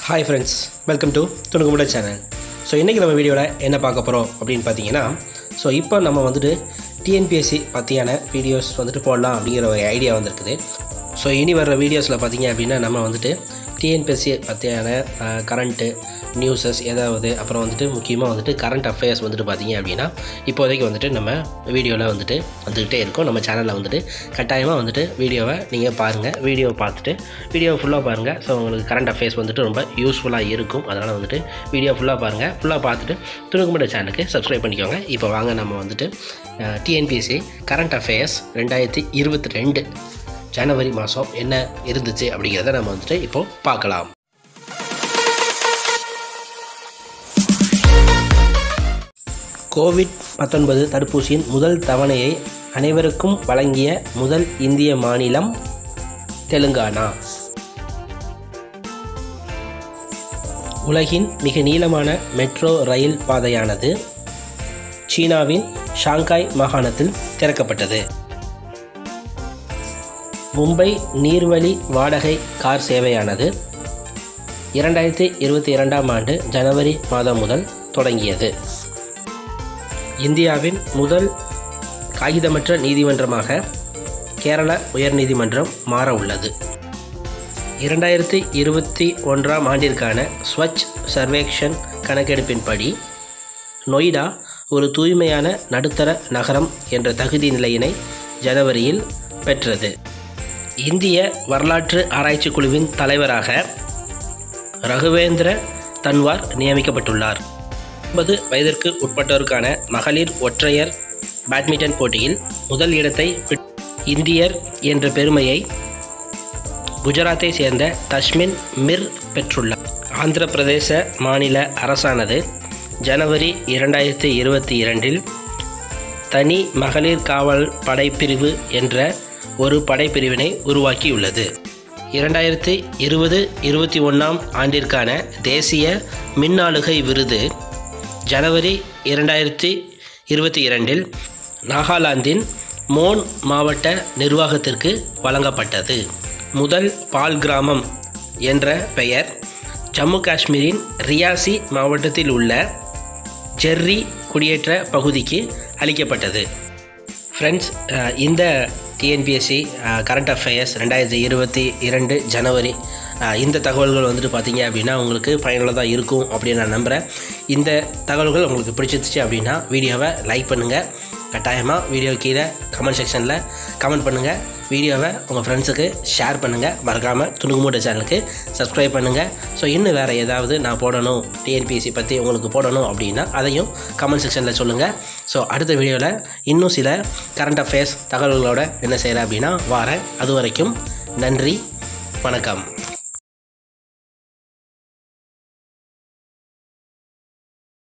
hi friends welcome to துணுக்குமுட channel so இன்றைக்கி நம்ம வீடியோவில் என்ன பார்க்க போகிறோம் அப்படின்னு பார்த்தீங்கன்னா ஸோ இப்போ நம்ம வந்துட்டு டிஎன்பிஎஸ்சி பற்றியான வீடியோஸ் வந்துட்டு போடலாம் அப்படிங்கிற ஒரு ஐடியா வந்திருக்குது ஸோ இனி வர்ற வீடியோஸில் பார்த்தீங்க அப்படின்னா நம்ம வந்துட்டு டிஎன்பிஎஸ்சி பற்றியான கரண்ட்டு நியூஸஸ் ஏதாவது அப்புறம் வந்துட்டு முக்கியமாக வந்துட்டு கரண்ட் அஃபேர்ஸ் வந்துட்டு பார்த்தீங்க அப்படின்னா இப்போதைக்கு வந்துட்டு நம்ம வீடியோவில் வந்துட்டு வந்துக்கிட்டே இருக்கோம் நம்ம சேனலில் வந்துட்டு கட்டாயமாக வந்துட்டு வீடியோவை நீங்கள் பாருங்கள் வீடியோவை பார்த்துட்டு வீடியோவை ஃபுல்லாக பாருங்கள் ஸோ உங்களுக்கு கரண்ட் அஃபேர்ஸ் வந்துட்டு ரொம்ப யூஸ்ஃபுல்லாக இருக்கும் அதனால் வந்துட்டு வீடியோ ஃபுல்லாக பாருங்கள் ஃபுல்லாக பார்த்துட்டு துணுக்குமட சேனலுக்கு சப்ஸ்கிரைப் பண்ணிக்கோங்க இப்போ வாங்க நம்ம வந்துட்டு டிஎன்பிஎஸ்சி கரண்ட் அஃபேர்ஸ் ரெண்டாயிரத்தி இருபத்தி ரெண்டு ஜனவரி மாதம் என்ன இருந்துச்சு அப்படிங்கிறத நம்ம வந்துட்டு இப்போது பார்க்கலாம் கோவிட் பத்தொன்பது தடுப்பூசியின் முதல் தவணையை அனைவருக்கும் வழங்கிய முதல் இந்திய மாநிலம் தெலுங்கானா உலகின் மிக நீளமான மெட்ரோ ரயில் பாதையானது சீனாவின் ஷாங்காய் மாகாணத்தில் திறக்கப்பட்டது மும்பை நீர்வழி வாடகை கார் சேவையானது இரண்டாயிரத்தி இருபத்தி இரண்டாம் ஆண்டு ஜனவரி மாதம் முதல் தொடங்கியது இந்தியாவின் முதல் காகிதமற்ற நீதிமன்றமாக கேரள உயர்நீதிமன்றம் மாற உள்ளது இரண்டாயிரத்தி இருபத்தி ஒன்றாம் ஆண்டிற்கான ஸ்வச் சர்வேக்ஷன் கணக்கெடுப்பின்படி நொய்டா ஒரு தூய்மையான நடுத்தர நகரம் என்ற தகுதி நிலையினை ஜனவரியில் பெற்றது இந்திய வரலாற்று ஆராய்ச்சி குழுவின் தலைவராக ரகுவேந்திர தன்வார் நியமிக்கப்பட்டுள்ளார் ஐம்பது வயதிற்கு உட்பட்டோருக்கான மகளிர் ஒற்றையர் பேட்மிண்டன் போட்டியில் முதல் இடத்தை இந்தியர் என்ற பெருமையை குஜராத்தை சேர்ந்த தஸ்மின் மிர் பெற்றுள்ளார் ஆந்திர பிரதேச மாநில அரசானது ஜனவரி இரண்டாயிரத்தி இருபத்தி இரண்டில் தனி மகளிர் காவல் படைப்பிரிவு என்ற ஒரு படைப்பிரிவினை உருவாக்கியுள்ளது இரண்டாயிரத்தி இருபது இருபத்தி ஒன்றாம் ஆண்டிற்கான தேசிய மின்னாளுகை விருது ஜனவரி இரண்டாயிரத்தி இருபத்தி இரண்டில் நாகாலாந்தின் மோன் மாவட்ட நிர்வாகத்திற்கு வழங்கப்பட்டது முதல் பால் கிராமம் என்ற பெயர் ஜம்மு காஷ்மீரின் ரியாசி மாவட்டத்தில் உள்ள ஜெர்ரி குடியேற்ற பகுதிக்கு அளிக்கப்பட்டது ஃப்ரெண்ட்ஸ் இந்த டிஎன்பிஎஸ்சி கரண்ட் அஃபேர்ஸ் ரெண்டாயிரத்தி இருபத்தி இரண்டு ஜனவரி இந்த தகவல்கள் வந்துட்டு பார்த்தீங்க அப்படின்னா உங்களுக்கு பயனுள்ளதாக இருக்கும் அப்படின்னு நான் நம்புகிறேன் இந்த தகவல்கள் உங்களுக்கு பிடிச்சிருந்துச்சு அப்படின்னா வீடியோவை லைக் பண்ணுங்கள் கட்டாயமாக வீடியோ கீழே கமெண்ட் செக்ஷனில் கமெண்ட் பண்ணுங்கள் வீடியோவை உங்கள் ஃப்ரெண்ட்ஸுக்கு ஷேர் பண்ணுங்கள் மறக்காமல் துணுக்குமூட்ட சேனலுக்கு சப்ஸ்கிரைப் பண்ணுங்கள் ஸோ இன்னும் வேறு ஏதாவது நான் போடணும் டிஎன்பிஎஸ்சி பற்றி உங்களுக்கு போடணும் அப்படின்னா அதையும் கமெண்ட் செக்ஷனில் சொல்லுங்கள் ஸோ அடுத்த வீடியோவில் இன்னும் சில கரண்ட் அஃபேர்ஸ் தகவல்களோட என்ன செய்கிறேன் அப்படின்னா வாரேன் அது வரைக்கும் நன்றி வணக்கம்